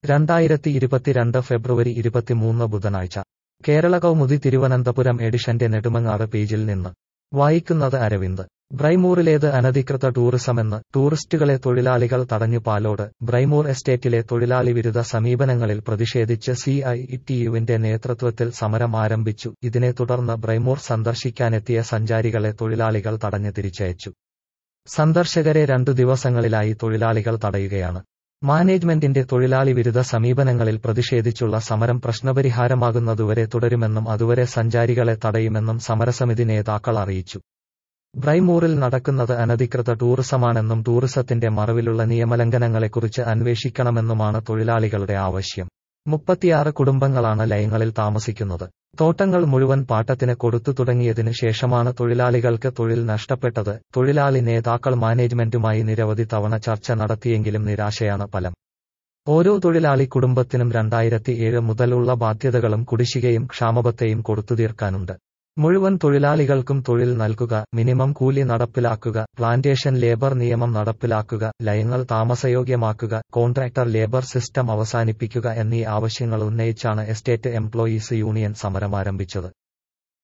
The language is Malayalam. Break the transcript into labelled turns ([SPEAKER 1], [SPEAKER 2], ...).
[SPEAKER 1] രണ്ടായിരത്തി ഇരുപത്തിരണ്ട് ഫെബ്രുവരി ഇരുപത്തിമൂന്ന് ബുധനാഴ്ച കേരള കൗമുദി തിരുവനന്തപുരം എഡിഷന്റെ നെടുമങ്ങാട് പേജിൽ നിന്ന് വായിക്കുന്നത് അരവിന്ദ് ബ്രൈമൂറിലേത് അനധികൃത ടൂറിസമെന്ന് ടൂറിസ്റ്റുകളെ തൊഴിലാളികൾ തടഞ്ഞു പാലോട് ബ്രൈമൂർ എസ്റ്റേറ്റിലെ തൊഴിലാളി വിരുദ്ധ സമീപനങ്ങളിൽ പ്രതിഷേധിച്ച് സി ഐ ടിയുവിന്റെ നേതൃത്വത്തിൽ സമരം ആരംഭിച്ചു ഇതിനെ തുടർന്ന് ബ്രൈമൂർ സന്ദർശിക്കാനെത്തിയ സഞ്ചാരികളെ തൊഴിലാളികൾ തടഞ്ഞ് തിരിച്ചയച്ചു സന്ദർശകരെ രണ്ടു ദിവസങ്ങളിലായി തൊഴിലാളികൾ തടയുകയാണ് മാനേജ്മെന്റിന്റെ തൊഴിലാളി വിരുദ്ധ സമീപനങ്ങളിൽ പ്രതിഷേധിച്ചുള്ള സമരം പ്രശ്നപരിഹാരമാകുന്നതുവരെ തുടരുമെന്നും അതുവരെ സഞ്ചാരികളെ തടയുമെന്നും സമരസമിതി നേതാക്കൾ അറിയിച്ചു ബ്രൈമൂറിൽ നടക്കുന്നത് അനധികൃത ടൂറിസമാണെന്നും ടൂറിസത്തിന്റെ മറവിലുള്ള നിയമലംഘനങ്ങളെക്കുറിച്ച് അന്വേഷിക്കണമെന്നുമാണ് തൊഴിലാളികളുടെ ആവശ്യം മുപ്പത്തിയാറ് കുടുംബങ്ങളാണ് ലയങ്ങളിൽ താമസിക്കുന്നത് തോട്ടങ്ങൾ മുഴുവൻ പാട്ടത്തിന് കൊടുത്തു തുടങ്ങിയതിനു ശേഷമാണ് തൊഴിലാളികൾക്ക് തൊഴിൽ നഷ്ടപ്പെട്ടത് തൊഴിലാളി നേതാക്കൾ മാനേജ്മെന്റുമായി നിരവധി തവണ ചർച്ച നടത്തിയെങ്കിലും നിരാശയാണ് ഫലം ഓരോ തൊഴിലാളി കുടുംബത്തിനും രണ്ടായിരത്തി ഏഴ് മുതലുള്ള ബാധ്യതകളും കുടിശ്ശികയും ക്ഷാമബത്തെയും കൊടുത്തു തീർക്കാനുണ്ട് മുഴുവൻ തൊഴിലാളികൾക്കും തൊഴിൽ നൽകുക മിനിമം കൂലി നടപ്പിലാക്കുക പ്ലാന്റേഷൻ ലേബർ നിയമം നടപ്പിലാക്കുക ലയങ്ങൾ താമസയോഗ്യമാക്കുക കോൺട്രാക്ടർ ലേബർ സിസ്റ്റം അവസാനിപ്പിക്കുക എന്നീ ആവശ്യങ്ങൾ ഉന്നയിച്ചാണ് എസ്റ്റേറ്റ് എംപ്ലോയീസ് യൂണിയൻ സമരമാരംഭിച്ചത്